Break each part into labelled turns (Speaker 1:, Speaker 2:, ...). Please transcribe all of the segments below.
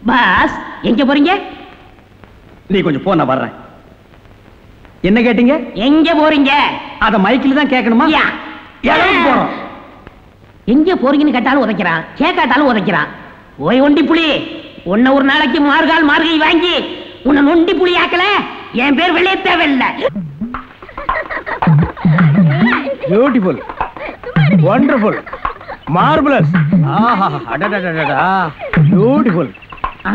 Speaker 1: Pass எங்க போறீங்க
Speaker 2: நீ கொஞ்சம் போ நான் வர்றேன் என்ன கேட்டீங்க
Speaker 1: எங்க போறீங்க
Speaker 2: அத மைக்கில் தான் கேட்கணுமா
Speaker 1: யா.
Speaker 2: இடம் போறோம்
Speaker 1: எங்க போறீங்கன்னு கேட்டாலும் உதைக்கிறான் கேட்காட்டாலும் உதைக்கிறான் ஓய் ஒண்டி புலி உன்னை ஒரு நாளைக்கு மார்கால் மார்கை வாங்கி உன்னை நொண்டி புலி ஆக்கல என் பேர் வெளியே தேவையில்லை
Speaker 2: பியூட்டிஃபுல் வண்டர்ஃபுல் மார்பலஸ் ஆஹா அடடடடடா பியூட்டிஃபுல்
Speaker 1: ஆ?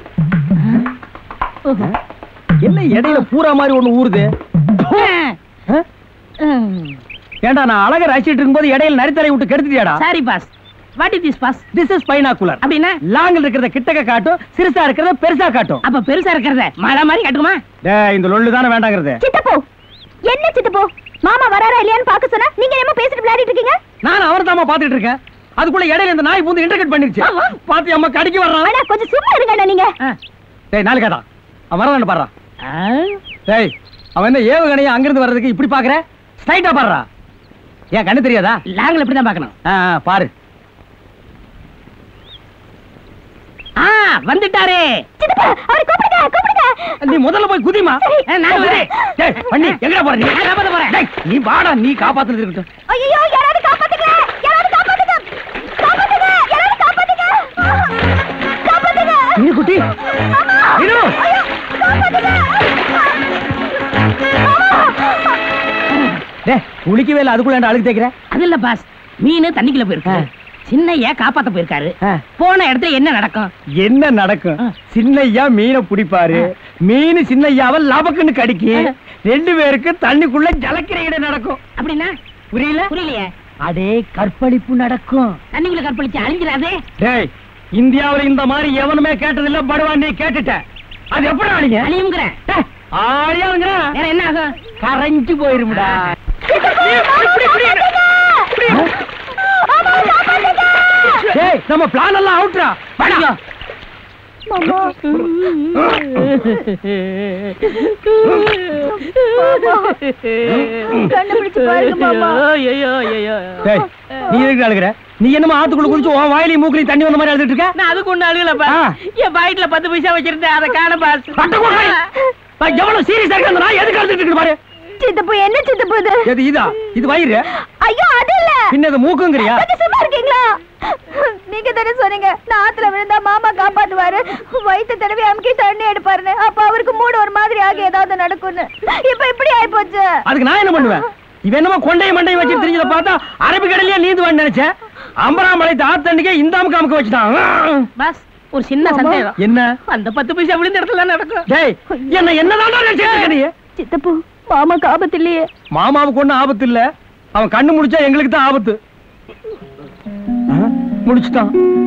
Speaker 2: என்ன இடையில பூரா மாதிரி ஒண்ணு ஊறுது ஆ? ஏண்டா நான் அழகா ரசிச்சிட்டு இருக்கும்போது இடையில நரித்தலை விட்டு கெடுத்துட்டியாடா
Speaker 1: sorry boss what is this boss
Speaker 2: this is binocular
Speaker 1: அப்படின்னா
Speaker 2: லாங்கில் இருக்கிறத கிட்டக்க காட்டும் சிறுசா இருக்கிறத பெருசா காட்டும்
Speaker 1: அப்ப பெருசா இருக்கிறத மழை மாதிரி கட்டுமா
Speaker 2: டேய் இந்த லொள்ளு தானே வேண்டாங்கிறது
Speaker 3: சித்தப்போ என்ன சித்தப்போ மாமா வராரா இல்லையான்னு பார்க்க சொன்னா நீங்க என்ன பேசிட்டு விளையாடிட்டு இருக்கீங்க
Speaker 2: நான் அவரை தாமா பாத்துட்டு இருக்கேன் அதுக்குள்ள இடையில இந்த நாய் பூந்து இன்டர்கட் பண்ணிருச்சு பாத்தி அம்மா கடிக்க வர்றான்
Speaker 3: ஆனா கொஞ்சம் சும்மா இருங்கடா நீங்க
Speaker 2: டேய் நாளைக்கு கேட்டா அவன் வரதான பாடுறா
Speaker 1: ஆ?
Speaker 2: டேய் அவன் என்ன ஏவுகணையை அங்கிருந்து வர்றதுக்கு இப்படி பாக்குற ஸ்ட்ரைட்டா பாடுறா ஏன் கண்ணு தெரியாதா
Speaker 1: லாங்கில் இப்படிதான் பார்க்கணும்
Speaker 2: ஆ, ஆ, பாரு
Speaker 1: ஆ வந்துட்டாரே
Speaker 3: சித்தப்பா அவரை கூப்பிடுங்க கூப்பிடுங்க
Speaker 2: நீ முதல்ல போய் குதிமா
Speaker 1: ஆ, நான் வரேன்.
Speaker 2: டேய் பண்ணி எங்கடா போற நீ
Speaker 1: நான் காப்பாத்த போறேன்.
Speaker 2: டேய் நீ வாடா நீ காப்பாத்துறது இருக்கட்டும்
Speaker 3: ஐயோ யாராவது காப்பாத்துங்க யாராவது காப்பாத்துங்க காப்பாத்துங்க யாராவது காப்பாத்துங்க காப்பாத்துங்க
Speaker 2: நீ குட்டி இரு டேய் குளிக்கவே இல்லை அதுக்குள்ள ஏன்டா அழுக்கு தேய்க்கிற
Speaker 1: அது இல்ல பாஸ் மீன் தண்ணிக்குள்ள போயிருக்கு சின்னையா காப்பாத்த போயிருக்காரு
Speaker 2: ஆ.
Speaker 1: போன இடத்துல என்ன நடக்கும்
Speaker 2: என்ன நடக்கும்
Speaker 1: ஆ.
Speaker 2: சின்னையா மீனை பிடிப்பாரு மீன் சின்னையாவை லபக்குன்னு கடிக்கி ரெண்டு பேருக்கு தண்ணிக்குள்ள ஜலக்கிற இடம் நடக்கும்
Speaker 1: அப்படின்னா
Speaker 2: புரியல
Speaker 1: புரியலையே
Speaker 2: அடே கற்பழிப்பு நடக்கும்
Speaker 1: தண்ணிக்குள்ள கற்பழிச்சு அழிஞ்சிடாதே
Speaker 2: டேய் இந்தியாவுல இந்த மாதிரி எவனுமே கேட்டதில்ல படுவான் நீ கேட்டுட்ட அது எப்படி ஆளிங்க
Speaker 1: அழியுங்கிறேன்
Speaker 2: ஆளியாங்க
Speaker 1: வேற என்ன ஆகும்
Speaker 2: கரைஞ்சு போயிருமுடா டேய் நம்ம பிளான் எல்லாம் அவுட்ரா வாடா
Speaker 3: மாமா கண்டுபிடிச்சு பாருங்க மாமா
Speaker 2: டேய் நீ எதுக்கு அழுகுற நீ என்னமா ஆத்துக்குள்ள குதிச்சு உன் வாயிலையும் மூக்கிலையும் தண்ணி வந்த மாதிரி அழுதுட்டு இருக்க
Speaker 1: நான் அதுக்கு ஒண்ணு அழுகல
Speaker 2: ஆ.
Speaker 1: பாஸ் என் பாக்கெட்ல பத்து பைசா வச்சிருந்தேன் அதை காண பாஸ்
Speaker 2: பட்ட போடுறேன். நான் எவ்வளவு சீரியஸா இருக்க அந்த நாய் எதுக்கு அழுதுட்டு இருக்கு பாரு
Speaker 3: சித்தப்பு என்ன சித்தப்பு இது
Speaker 2: எது இதா இது வயிறு
Speaker 3: ஐயோ அது இல்ல
Speaker 2: பின்ன இது மூக்குங்கிறியா
Speaker 3: கொஞ்சம் சும்மா இருக்கீங்களா நீங்க தானே சொன்னீங்க நான் ஆத்துல விழுந்தா மாமா காப்பாத்துவாரு வயிற்று தடவி அமுக்கி தண்ணி எடுப்பாருன்னு அப்ப அவருக்கு மூடு ஒரு மாதிரி ஆகி ஏதாவது நடக்கும்னு இப்ப இப்படி ஆயிப்போச்சு
Speaker 2: அதுக்கு நான் என்ன பண்ணுவேன் இவன் என்னமோ கொண்டையும் மண்டையும் வச்சு தெரிஞ்சத பார்த்தா அரபிக்கடலையே நீந்துவான்னு நினைச்சேன் அம்பராமலை ஆத்தண்ணிக்கே இந்த அமுக்கு அமுக்க வச்சுட்டான்
Speaker 1: பாஸ் ஒரு சின்ன சந்தேகம்
Speaker 2: என்ன
Speaker 1: அந்த பத்து பைசா விழுந்த இடத்துல நடக்கும்
Speaker 2: டேய் என்ன என்னதான் நினைச்சிட்டு இருக்க நீ
Speaker 3: சித்தப்பு மாமாக்கு ஆபத்து இல்லையே
Speaker 2: மாமாவுக்கு ஒண்ணும் ஆபத்து இல்ல அவன் கண்ணு முடிச்சா எங்களுக்கு தான் ஆபத்து ஆ, முடிச்சுட்டான்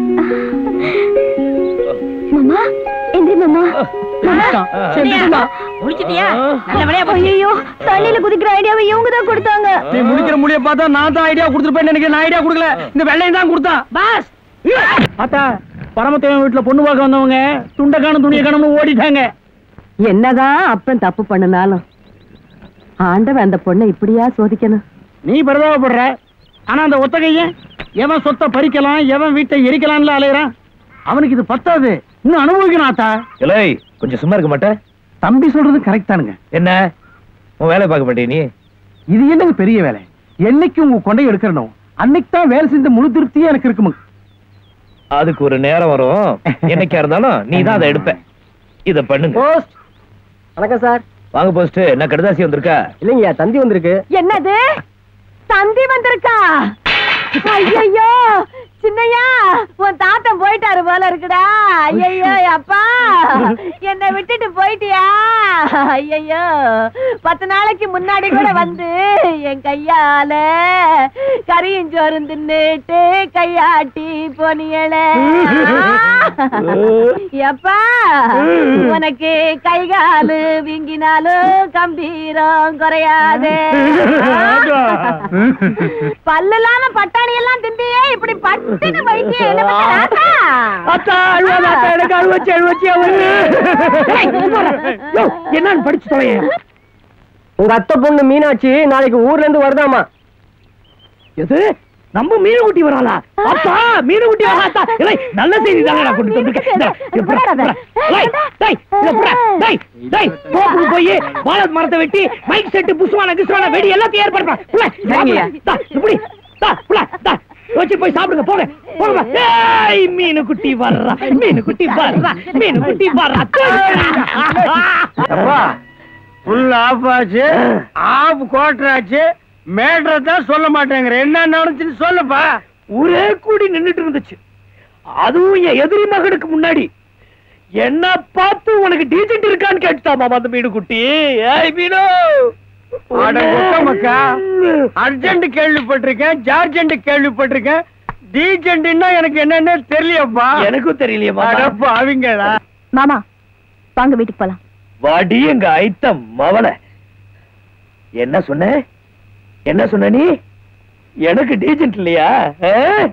Speaker 3: மாமா எந்திரி மாமா
Speaker 2: முடிச்சுட்டான் செத்துட்டான்.
Speaker 1: முடிச்சிட்டியா நல்ல வேலையா போச்சு
Speaker 3: ஐயோ தண்ணியில குதிக்கிற ஐடியாவை இவங்க தான் கொடுத்தாங்க
Speaker 2: நீ முடிக்கிற முடிய பார்த்தா நான் தான் ஐடியா கொடுத்துருப்பேன் எனக்கு நான் ஐடியா கொடுக்கல இந்த வெள்ளையும் தான் கொடுத்தான்
Speaker 1: பாஸ்
Speaker 2: பார்த்தா பரமத்தேவன் வீட்டுல பொண்ணு பார்க்க வந்தவங்க துண்ட காணும் துணிய காணும்னு ஓடிட்டாங்க
Speaker 4: என்னதான் அப்பன் தப்பு பண்ணினாலும் ஆண்டவன் அந்த பொண்ணை இப்படியா சோதிக்கணும்
Speaker 2: நீ பரிதாபப்படுற ஆனா அந்த ஒத்தகையன் எவன் சொத்தை பறிக்கலாம் எவன் வீட்டை எரிக்கலாம்னு அலையறான் அவனுக்கு இது பத்தாது இன்னும் அனுபவிக்கணும் ஆத்தா
Speaker 5: இலை கொஞ்சம் சும்மா இருக்க மாட்டே
Speaker 2: தம்பி சொல்றது கரெக்ட் தானுங்க
Speaker 5: என்ன உன் வேலை பார்க்க மாட்டே நீ
Speaker 2: இது என்னங்க பெரிய வேலை என்னைக்கு உங்க கொண்டை எடுக்கணும் அன்னைக்கு தான் வேலை செஞ்ச முழு திருப்தியே எனக்கு இருக்குமுங்க
Speaker 5: அதுக்கு ஒரு நேரம் வரும் என்னைக்கா இருந்தாலும் நீ தான் அதை எடுப்ப இத பண்ணுங்க
Speaker 2: போஸ்ட் வணக்கம் சார்
Speaker 5: வாங்க போஸ்ட் என்ன கடுதாசி வந்திருக்கா
Speaker 2: இல்லைங்கய்யா தந்தி வந்திருக்கு
Speaker 3: என்னது தந்தி வந்திருக்கா ஐயோ சின்னையா உன் தாத்தன் போயிட்டாரு போல இருக்குடா ஐயோ அப்பா என்னை விட்டுட்டு போயிட்டியா ஐயோ பத்து நாளைக்கு முன்னாடி கூட வந்து என் கையால கரியும் சோறும் தின்னுட்டு கையாட்டி போனியளே எப்பா உனக்கு கை காலு வீங்கினாலும் கம்பீரம் குறையாதே பல்லு இல்லாம பட்டாணி எல்லாம் திண்டியே இப்படி பட்டுன்னு போயிட்டு என்ன பண்ண ராசா?
Speaker 2: அத்தா அழுவாத அத்தா எனக்கு அழுவச்சு அழுவச்சு என்னன்னு படிச்சு தொலைய உங்க அத்தை பொண்ணு மீனாட்சி நாளைக்கு ஊர்ல இருந்து வருதாமா எது
Speaker 5: நம்ம மீனுக்குட்டி வராளா அப்பா மீனுக்குட்டி வராத்தா இல்லை நல்ல செய்தி தானே நான் கொண்டு வந்திருக்கேன் இந்தா, இதை புறா, புறா. டேய், டேய், இதை புறா, டேய், டேய், தோப்புக்கு போய் வாழத் மரத்தை வெட்டி மைக் செட்டு புஷ்வான கிஸ்வான வெடி எல்லாத்தையும் ஏற்பாடு பண்ணு. புள்ள,
Speaker 2: சரிங்கய்யா.
Speaker 5: தா, இப்படி தா, புள்ள, தா, வச்சு போய் சாப்பிடுங்க போங்க போங்க ஏய் மீனுக்குட்டி வர்றா மீனுக்குட்டி வர்றா மீனுக்குட்டி வர்றா
Speaker 2: அப்பா ஃபுல் ஆஃப் ஆச்சு ஆஃப் குவார்டர் ஆச்சு மேட்ரை தான் சொல்ல மாட்டேங்கிற என்ன நடந்துச்சுன்னு சொல்லுப்பா
Speaker 5: ஒரே கூடி நின்னுட்டு இருந்துச்சு அதுவும் என் எதிரி மகனுக்கு முன்னாடி என்ன பார்த்து உனக்கு டீஜென்ட் இருக்கான்னு கேட்டுட்டா மாமா அந்த மீனு குட்டி ஏய் மீனு
Speaker 2: அட மக்கா அர்ஜென்ட் கேள்விப்பட்டிருக்கேன் ஜார்ஜென்ட் கேள்விப்பட்டிருக்கேன் டீஜென்ட்னா எனக்கு என்னன்னு தெரியலையப்பா
Speaker 5: எனக்கும் தெரியலையே
Speaker 2: அடப்பா அவங்கடா
Speaker 3: மாமா வாங்க வீட்டுக்கு போலாம்
Speaker 5: வாடி எங்க ஐட்டம் மவள என்ன சொன்ன என்ன சொன்ன நீ எனக்கு டீஜென்ட் இல்லையா ஆ?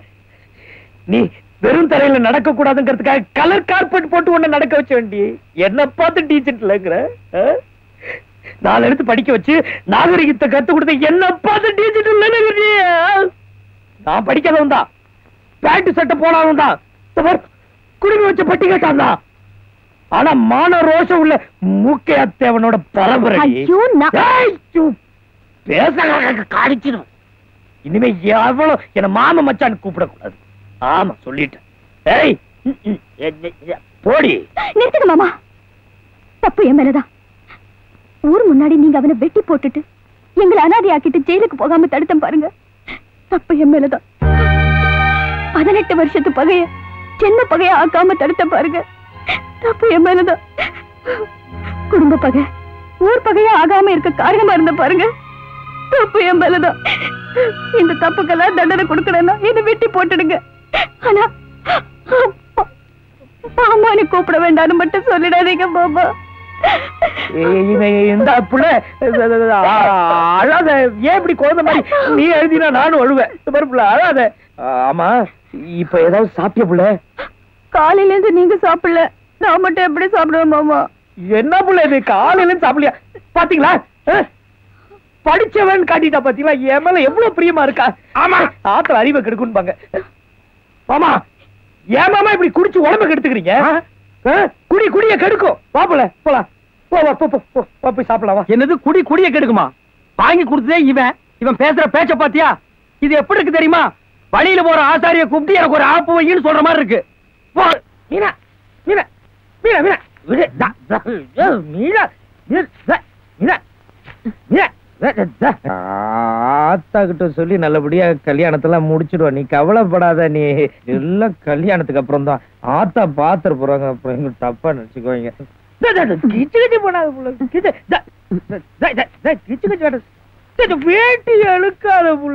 Speaker 5: நீ வெறும் தரையில நடக்க கூடாதுங்கிறதுக்காக கலர் கார்பெட் போட்டு உன்னை நடக்க வச்ச வேண்டி என்ன பார்த்து டீஜென்ட் இல்லைங்கிற ஆ? நாலு எடுத்து படிக்க வச்சு நாகரிகத்தை கத்து கொடுத்த என்ன பார்த்து டீஜென்ட் இல்லைன்னு நான் படிக்காதவன் தான் பேண்ட் சட்டை போனாலும் தான் குடும்பம் வச்ச பட்டி கேட்டான் தான் ஆனா மான ரோஷம் உள்ள மூக்கையா தேவனோட பரம்பரை
Speaker 3: ஐயோ, நான்-
Speaker 5: பேச காடிச்சிடும் இனிமே எவ்வளவு என்ன மாம மச்சான் கூப்பிடக்கூடாது ஆமா சொல்லிட்டேன் ஏய் ம், ம், எ, எ, எ, போடி
Speaker 3: நிறுத்துங்க மாமா தப்பு என் மேலதான் ஊர் முன்னாடி நீங்க அவனை வெட்டி போட்டுட்டு எங்களை அனாதையாக்கிட்டு ஜெயிலுக்கு போகாம தடுத்தம் பாருங்க தப்பு என் மேலதான் பதினெட்டு வருஷத்து பகைய சின்ன பகைய ஆக்காம தடுத்த பாருங்க தப்பு என் மேலதான் குடும்ப பகை ஊர் பகைய ஆகாம இருக்க காரணமா இருந்த பாருங்க தப்பு என் மேலதான் இந்த தப்புக்கெல்லாம் தண்டனை கொடுக்கணும்னா என்ன வெட்டி போட்டுடுங்க ஆனா மாமான்னு கூப்பிட வேண்டாம்னு மட்டும் சொல்லிடாதீங்க மாமா
Speaker 5: ஏய், இவன் இந்த புள்ள ஆ, அழாத ஏன் இப்படி குழந்தை மாதிரி நீ எழுதினா நானும் அழுவேன் இந்த மாதிரி புள்ள அழாத ஆமா இப்ப ஏதாவது சாப்பிய புள்ள
Speaker 3: காலையில இருந்து நீங்க சாப்பிடல நான் மட்டும் எப்படி சாப்பிடுவேன் மாமா
Speaker 5: என்ன புள்ள இது காலையில இருந்து சாப்பிடலையா பாத்தீங்களா ஆ? படிச்சவன் காட்டிட்டா பாத்தீங்களா என் மேல எவ்வளவு பிரியமா இருக்கா ஆமா ஆத்திர அறிவை கெடுக்குன்பாங்க ஆமா ஏன் மாமா இப்படி குடிச்சு உடம்ப கெடுத்துக்கிறீங்க ஆ? குடி குடிய கெடுக்கும் வா போல போலாம் போ வா போ போ, போ வா போய் சாப்பிடலாம் வா
Speaker 2: என்னது குடி குடிய கெடுக்குமா வாங்கி கொடுத்ததே இவன் இவன் பேசுற பேச்ச பாத்தியா இது எப்படி இருக்கு தெரியுமா வழியில போற ஆசாரிய கூப்பிட்டு எனக்கு ஒரு ஆப்பு வையின்னு சொல்ற மாதிரி இருக்கு
Speaker 5: போ மீனா மீனா மீனா மீனா விடு தா, தா, ஏ, மீனா மீனா தா, மீனா மீனா தா, தா, தா. ஆத்தா கிட்ட சொல்லி நல்லபடியா கல்யாணத்தெல்லாம் முடிச்சிடுவா நீ கவலைப்படாத நீ எல்லாம் கல்யாணத்துக்கு அப்புறம் தான் ஆத்தா பாத்துட்டு போறாங்க அப்புறம் எங்க தப்பா நினைச்சுக்குவாங்க தா, தா, தா, கிச்சு கிச்சு போனாங்க போல கிச்சு தா, தா, தா, தா, தா, கிச்சு கிச்சு வேண்டாம். தா, தா, வேட்டி அழுக்காத புள்ள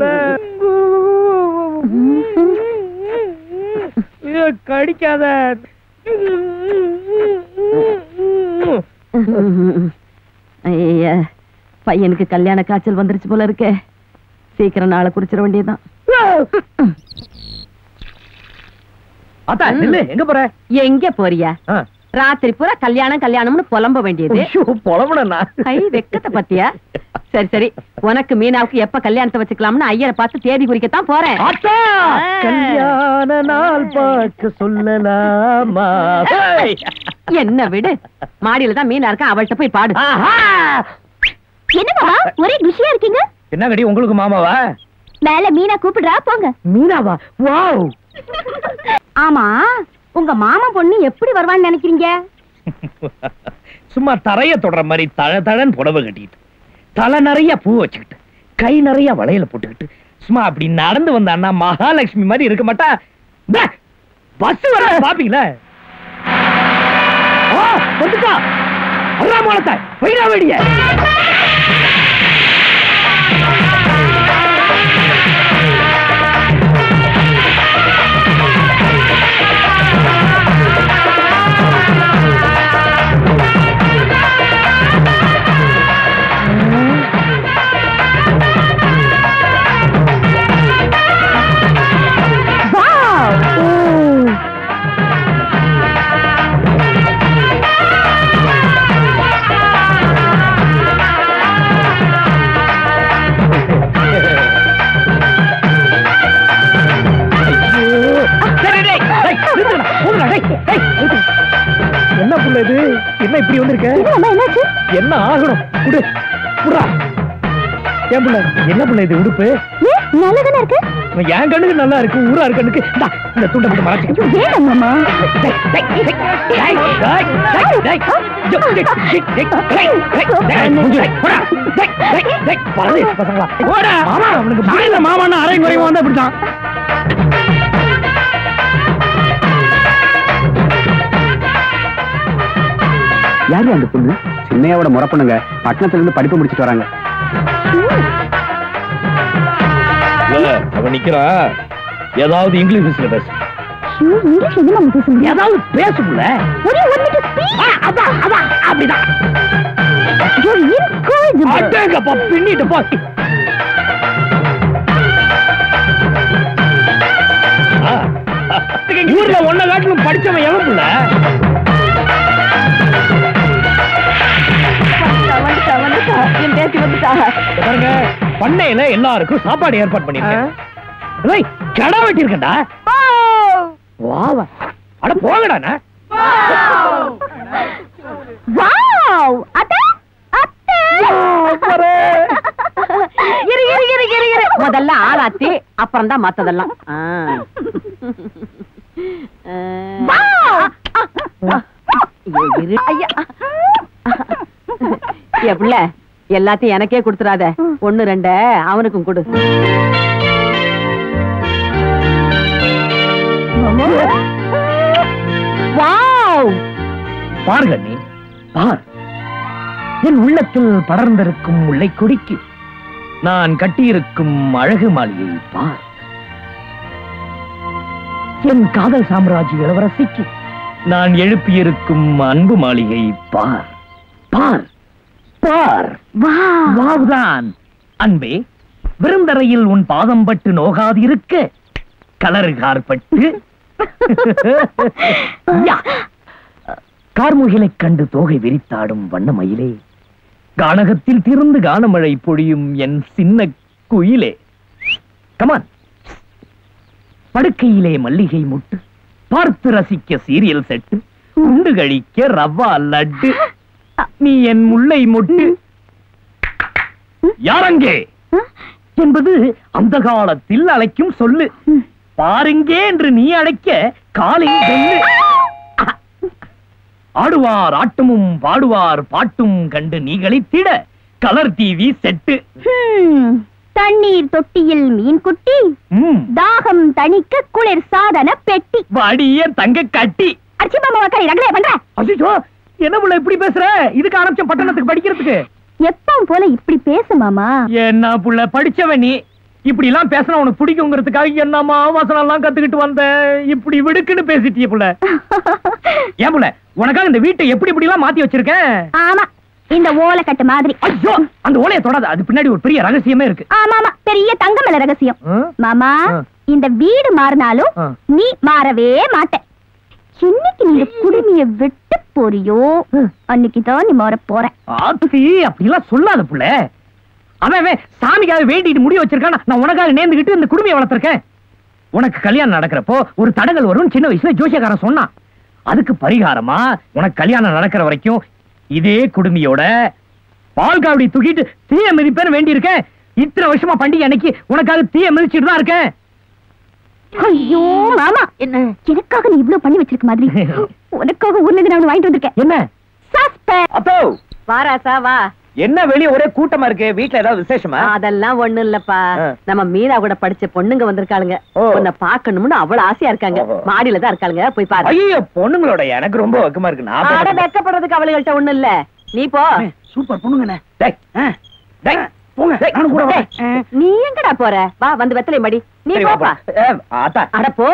Speaker 5: ஐயோ, கடிக்காத
Speaker 4: ஐயா பையனுக்கு கல்யாண காய்ச்சல் வந்துருச்சு போல இருக்கே சீக்கிரம் நாளை குறிச்சிட வேண்டியதுதான்
Speaker 5: அத்தா நில்லு எங்க போற
Speaker 4: எங்க போறியா
Speaker 5: ஆ.
Speaker 4: ராத்திரி பூரா கல்யாணம் கல்யாணம்னு புலம்ப வேண்டியது
Speaker 5: ஐயோ, புலம்புனேனா?
Speaker 4: ஐ வெக்கத்தை பத்தியா சரி சரி உனக்கு மீனாவுக்கு எப்ப கல்யாணத்தை வச்சுக்கலாம்னு ஐயரை பார்த்து தேதி குறிக்கத்தான் போறேன்
Speaker 5: அத்தா கல்யாண நாள் பார்க்க சொல்லலாமா ஹேய்!
Speaker 4: என்ன விடு மாடியில தான் மீனா இருக்கா அவள்கிட்ட போய் பாடு
Speaker 5: ஆஹா!
Speaker 3: என்ன மாமா ஒரே குஷியா இருக்கீங்க
Speaker 5: என்ன கடி உங்களுக்கு மாமாவா
Speaker 3: மேல மீனா கூப்பிடுறா போங்க
Speaker 5: மீனாவா வாவ்
Speaker 3: ஆமா உங்க மாமா பொண்ணு எப்படி வருவான்னு நினைக்கிறீங்க
Speaker 5: சும்மா தரைய தொடர மாதிரி தழ தழன்னு புடவை கட்டிட்டு தலை நிறைய பூ வச்சுக்கிட்டு கை நிறைய வளையல போட்டுக்கிட்டு சும்மா அப்படி நடந்து வந்தான்னா மகாலட்சுமி மாதிரி இருக்க மாட்டா பஸ் வர பாப்பீங்களா ஆ, வந்துட்டா அல்லாமலத்தை வைரா வெடிய புள்ள இது என்ன இப்படி வந்திருக்க
Speaker 3: என்ன மாமா என்னாச்சு
Speaker 5: என்ன ஆகணும் குடு குடுறா ஏன் புள்ள என்ன புள்ள இது உடுப்பு
Speaker 3: ஏன் நல்லதானே இருக்கு
Speaker 5: இவன் என் கண்ணுக்கு நல்லா இருக்கு ஊரா இருக்கண்ணுக்கு இந்தா, இந்த துண்டை போட்டு மறைச்சிக்க
Speaker 3: வேணாம் மாமா
Speaker 5: டேய், டேய், டேய், டேய், டேய், டேய், டேய். ஜோ, டேய், டேய், டேய், டேய், டேய், டேய், மூஞ்சி வை, போடா. டேய், டேய், டேய், பரதேசி பசங்களா. போடா. மாமா, அவனுக்கு புரியல, மாமான்னா அரை குறைவா வந்தா இப்படித்தான்.
Speaker 2: யாரு அந்த பொண்ணு சின்னையாவோட முறை பண்ணுங்க பட்டணத்துல இருந்து படிப்பு முடிச்சிட்டு வராங்க
Speaker 5: இல்ல, அவன் நிக்கிறான் ஏதாவது இங்கிலீஷ்ல பேசு
Speaker 3: ஐயோ, இங்கிலீஷ் என்ன மாமா பேச முடியும்
Speaker 5: ஏதாவது பேசுல
Speaker 3: ஒரே ஒரு நிமிஷம் speak.
Speaker 5: அதான் அதான் அப்படிதான்
Speaker 3: You're incorrigible.
Speaker 5: அடேங்கப்பா பின்னிட்டு போ ஆ, ஊர்ல ஒன்ன காட்டிலும் படிச்சவன் எவன் புள்ள
Speaker 4: வந்துட்டா வந்துட்டா என் பேத்தி வந்துட்டா
Speaker 5: இங்க பாருங்க பண்ணையில எல்லாருக்கும் சாப்பாடு ஏற்பாடு பண்ணிருக்கேன் ஏய், கடை வெட்டியிருக்கேன்டா வாவா அட போங்கடா
Speaker 3: Wow! அத்தை அத்தை
Speaker 4: இரு இரு இரு இரு இரு முதல்ல ஆளாத்தி அப்புறம் தான் மத்ததெல்லாம் ஆ. ஆ. ஐயோ, இரு. ஐயா. ஏ பிள்ளை எல்லாத்தையும் எனக்கே கொடுத்துறாத ஒண்ணு ரெண்ட அவனுக்கும் கொடு
Speaker 3: வாவ்
Speaker 5: பாருங்க நீ பார் என் உள்ளத்தில் படர்ந்திருக்கும் முல்லை கொடிக்கு நான் கட்டியிருக்கும் அழகு மாளிகையை பார் என் காதல் சாம்ராஜ்ய இளவரசிக்கு நான் எழுப்பியிருக்கும் அன்பு மாளிகை பார் பார் பார்
Speaker 3: வாவ்
Speaker 5: வாவ்தான் அன்பே விருந்தரையில் உன் பாதம் பட்டு நோகாதிருக்க கலரு கார்பட்டு யா. கார்முகிலைக் கண்டு தோகை விரித்தாடும் வண்ணமயிலே கானகத்தில் திருந்து கானமழை பொழியும் என் சின்ன குயிலே கமான் படுக்கையிலே மல்லிகை முட்டு பார்த்து ரசிக்க சீரியல் செட்டு உண்டு கழிக்க ரவா லட்டு நீ என் முல்லை மொட்டு யாரங்கே என்பது அந்த காலத்தில் அழைக்கும் சொல்லு பாருங்கே என்று நீ அழைக்க காலில் வெள்ளு ஆடுவார் ஆட்டமும் பாடுவார் பாட்டும் கண்டு நீ களித்திட கலர் டிவி செட்டு
Speaker 3: ஹம், தண்ணீர் தொட்டியில் மீன் குட்டி
Speaker 5: ம்,
Speaker 3: தாகம் தணிக்க குளிர் சாதன பெட்டி
Speaker 5: வாடிய தங்க கட்டி
Speaker 3: அடிச்சு மாமா உக்காரி ரகலையா பண்ற
Speaker 5: அசிச்சோ என்ன புள்ள இப்படி பேசுற இதுக்கு அனுப்பிச்ச பட்டணத்துக்கு படிக்கிறதுக்கு
Speaker 3: எப்பவும் போல இப்படி பேசு மாமா
Speaker 5: என்ன புள்ள படிச்சவன் நீ இப்படி எல்லாம் பேசினா உனக்கு பிடிக்குங்கிறதுக்காக என்னமா வசனம் எல்லாம் கத்துக்கிட்டு வந்த இப்படி விடுக்குன்னு பேசிட்டிய புள்ள ஏன் புள்ள உனக்காக இந்த வீட்டை எப்படி இப்படி எல்லாம் மாத்தி வச்சிருக்கேன்
Speaker 3: ஆமா இந்த ஓலைக்கட்டு மாதிரி
Speaker 5: ஐயோ அந்த ஓலையை தொடாத அது பின்னாடி ஒரு பெரிய ரகசியமே இருக்கு
Speaker 3: ஆமா ஆமா பெரிய தங்கமல ரகசியம்
Speaker 5: ஆ?
Speaker 3: மாமா
Speaker 5: ஆ.
Speaker 3: இந்த வீடு மாறினாலும்
Speaker 5: ஆ.
Speaker 3: நீ மாறவே மாட்ட என்னைக்கு நீங்க குடுமிய விட்டு போறியோ அன்னைக்கு தான் நீ மாற போற
Speaker 5: ஆத்தி அப்படிலாம் சொல்லாத புள்ள அவன் அவன் சாமிக்காக வேண்டிட்டு முடிய வச்சிருக்கான் நான் உனக்காக நேர்ந்துகிட்டு இந்த குடுமையை வளர்த்திருக்கேன் உனக்கு கல்யாணம் நடக்கிறப்போ ஒரு தடங்கள் வரும் சின்ன வயசுல ஜோசியக்காரன் சொன்னான் அதுக்கு பரிகாரமா உனக்கு கல்யாணம் நடக்கிற வரைக்கும் இதே குடுமியோட பால் காவடி தூக்கிட்டு தீய மிதிப்பேன்னு வேண்டி இருக்கேன் இத்தனை வருஷமா பண்டிகை அன்னைக்கு உனக்காக தீய மிதிச்சிட்டு தான் இருக்கேன்
Speaker 3: ஐயோ மாமா
Speaker 4: என்ன
Speaker 3: எனக்காக நீ இவ்ளோ பண்ணி வச்சிருக்க மாதிரி உனக்காக ஊர்ல இருந்து நான் ஒண்ணு வாங்கிட்டு வந்திருக்கேன்
Speaker 5: என்ன
Speaker 3: சஸ்பென்ஸ்
Speaker 5: அப்போ
Speaker 4: வாராசா வா
Speaker 5: என்ன வெளிய ஒரே கூட்டமா இருக்கு வீட்டுல ஏதாவது விசேஷமா
Speaker 4: அதெல்லாம் ஒண்ணு இல்லப்பா
Speaker 5: ஆ.
Speaker 4: நம்ம மீரா கூட படிச்ச பொண்ணுங்க வந்திருக்காளுங்க
Speaker 5: ஓ.
Speaker 4: உன்னை பாக்கணும்னு அவ்வளவு ஆசையா இருக்காங்க
Speaker 5: ஓஹோ.
Speaker 4: மாடியில தான் இருக்காளுங்க போய் பாரு
Speaker 5: ஐயோ பொண்ணுங்களோட எனக்கு ரொம்ப வெக்கமா இருக்கு நான் போய்
Speaker 4: அட
Speaker 5: பார்க்கணும்.
Speaker 4: வெக்கப்படுறதுக்கு அவளுகள்ட்ட ஒண்ணு இல்ல நீ போ
Speaker 2: சூப்பர் பொண்ணுங்கண்ணே
Speaker 5: டேய், டேய்,
Speaker 2: போங்க
Speaker 5: டேய்,
Speaker 2: நானும் கூட வரேன்.
Speaker 4: டேய், நீ எங்கடா போற வா வந்து வெத்தலை மடி நீ
Speaker 5: சரி, வா,
Speaker 4: போப்பா
Speaker 5: போ. ஏ, ஆத்தா
Speaker 4: அட போ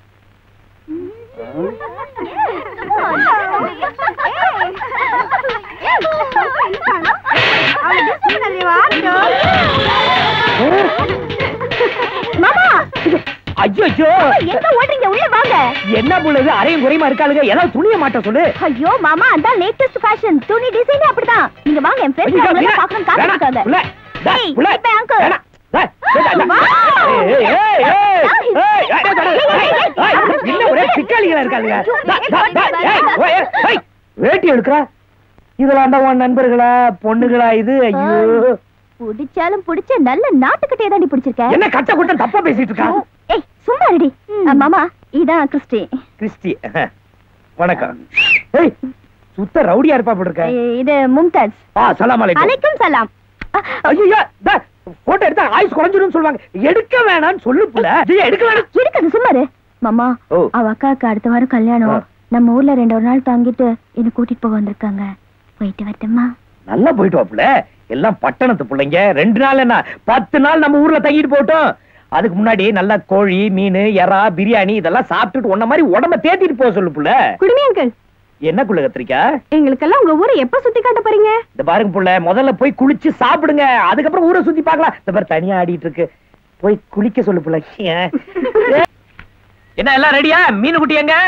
Speaker 3: மாமா
Speaker 5: ஐயோ
Speaker 3: எங்க ஓடுறீங்க உள்ள வாங்க
Speaker 5: என்ன புள்ளது அரையும் குறையுமா இருக்காளுங்க ஏதாவது துணிய மாட்ட சொல்லு
Speaker 3: ஐயோ மாமா அதான் லேட்டஸ்ட் ஃபேஷன் துணி டிசைனே அப்படிதான் நீங்க வாங்க என்
Speaker 5: ஐயோ,
Speaker 3: ஃப்ரெண்ட்ஸ்
Speaker 5: வீணா.
Speaker 3: பார்க்கணும்
Speaker 5: வேணாம்,
Speaker 3: காத்துக்காங்க
Speaker 5: புள்ள, டா,
Speaker 3: ஏய்,
Speaker 5: புள்ள,
Speaker 3: இப்ப uncle.
Speaker 5: வேணாம். டா, டா, டா, டா.
Speaker 3: வா.
Speaker 5: ஏய், ஏய், ஏய், ஏய், ஏய், ஏய், டா, டா, டா, ஏய், ஏய், என்ன ஒரே சிக்காளிகளா இருக்காளுங்க டா, டா, டா, ஏய், ஓ, ஏய், ஏய். வேட்டி எடுக்கிறா இதெல்லாம் தான் உன் நண்பர்களா பொண்ணுகளா இது ஐயோ
Speaker 3: பிடிச்சாலும் பிடிச்ச நல்ல நாட்டுக்கிட்டே தாண்டி பிடிச்சிருக்க
Speaker 5: என்ன கட்ட குட்ட தப்பா பேசிட்டு இருக்கா
Speaker 3: ஏய் சும்மா ரெடி மாமா இதான் கிறிஸ்டி
Speaker 5: கிறிஸ்டி வணக்கம் ஏய் சுத்த ரவுடியா இருப்பா போட்டு இருக்க
Speaker 3: இ- இது மும்தாஜ்
Speaker 5: ஆ சலாம் அலைக்கும்
Speaker 3: அலைக்கும் சலாம் அ,
Speaker 5: ஐயோ போட்டோ எடுத்தா ஆயுஸ் குறைஞ்சிரும் சொல்லுவாங்க எடுக்க வேணாம்னு சொல்லு புள்ள ஐயா, எடுக்க வேணாம்
Speaker 3: இருக்குது சும்மாரு மாமா
Speaker 5: ஓ.
Speaker 3: அவ அக்காவுக்கு அடுத்த வாரம் கல்யாணம்
Speaker 5: ஆ.
Speaker 3: நம்ம ஊர்ல ரெண்டு ஒரு நாள் தங்கிட்டு என்ன கூட்டிட்டு போக வந்திருக்காங்க போயிட்டு வரட்டுமா
Speaker 5: நல்லா போயிட்டு வாப்புல எல்லாம் பட்டணத்து பிள்ளைங்க ரெண்டு நாள் என்ன பத்து நாள் நம்ம ஊர்ல தங்கிட்டு போட்டோம் அதுக்கு முன்னாடி நல்லா கோழி மீன் எறா பிரியாணி இதெல்லாம் சாப்பிட்டுட்டு உன்ன மாதிரி உடம்ப தேத்திட்டு போக சொல்லு புள்ள
Speaker 3: குடுமி அங்கிள்
Speaker 5: என்ன புள்ள கத்திரிக்கா
Speaker 3: எங்களுக்கெல்லாம் உங்க ஊரை எப்ப சுத்தி காட்ட போறீங்க
Speaker 5: இந்த பாருங்க புள்ள முதல்ல போய் குளிச்சு சாப்பிடுங்க அதுக்கப்புறம் ஊரை சுத்தி பார்க்கலாம் இந்த பாரு தனியா ஆடிட்டு இருக்கு போய் குளிக்க சொல்லு புள்ள ஏன்? என்ன எல்லாம் ரெடியா மீன் குட்டி எங்க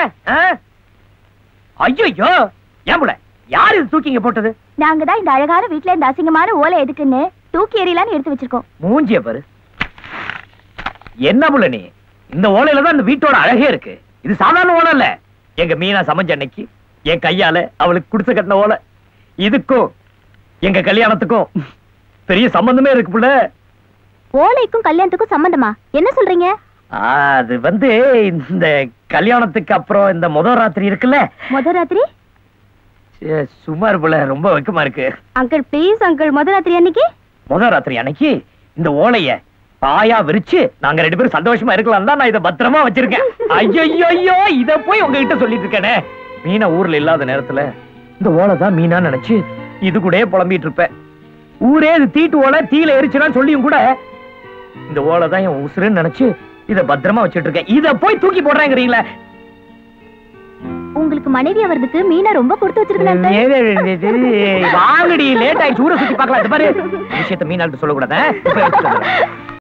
Speaker 5: ஐயோ ஏன் புள்ள யார் இது தூக்கி இங்க போட்டது
Speaker 3: நாங்க தான் இந்த அழகான வீட்ல இந்த அசிங்கமான ஓலை எதுக்குன்னு தூக்கி எறியலான்னு எடுத்து வச்சிருக்கோம்
Speaker 5: மூஞ்சிய பாரு என்ன புள்ள நீ இந்த ஓலையில தான் இந்த வீட்டோட அழகே இருக்கு இது சாதாரண ஓலை இல்ல எங்க மீனா சமைஞ்ச அன்னைக்கு என் கையால அவளுக்கு குடிசை கட்டின ஓலை இதுக்கும் எங்க கல்யாணத்துக்கும் பெரிய சம்பந்தமே இருக்கு புள்ள
Speaker 3: ஓலைக்கும் கல்யாணத்துக்கும் சம்பந்தமா என்ன சொல்றீங்க
Speaker 5: அது வந்து இந்த கல்யாணத்துக்கு அப்புறம் இந்த முத ராத்திரி இருக்குல்ல
Speaker 3: முத ராத்திரி
Speaker 5: சே, சுமார் புள்ள ரொம்ப வெக்கமா இருக்கு
Speaker 3: அங்கிள் ப்ளீஸ் அங்கிள் முத ராத்திரி அன்னைக்கு
Speaker 5: முத ராத்திரி அன்னைக்கு இந்த ஓலைய பாயா விரிச்சு நாங்க ரெண்டு பேரும் சந்தோஷமா இருக்கலாம் தான் நான் இதை பத்திரமா வச்சிருக்கேன் ஐயோ ஐயோ இத போய் உங்ககிட்ட சொல்லிட்டு இருக்கேனே மீனா ஊர்ல இல்லாத நேரத்துல இந்த ஓலை தான் மீனா நினைச்சு இது கூடயே புலம்பிட்டு இருப்பேன் ஊரே இது தீட்டு ஓலை தீல எரிச்சுனா சொல்லியும் கூட இந்த ஓலை தான் என் உசுருன்னு நினைச்சு இத பத்திரமா வச்சிட்டு இருக்கேன் இத போய் தூக்கி போடுறேங்கிறீங்களா
Speaker 3: உங்களுக்கு மனைவி அவர்துக்கு மீனா ரொம்ப கொடுத்து வச்சிருக்கேன்
Speaker 5: வாங்கடி லேட் ஆயிடுச்சு ஊரை சுத்தி பார்க்கலாம் இந்த பாரு விஷயத்த மீனாள்கிட்ட சொல்லக்கூடாது இப்ப எடுத்துட்டு வந்துடுறேன்.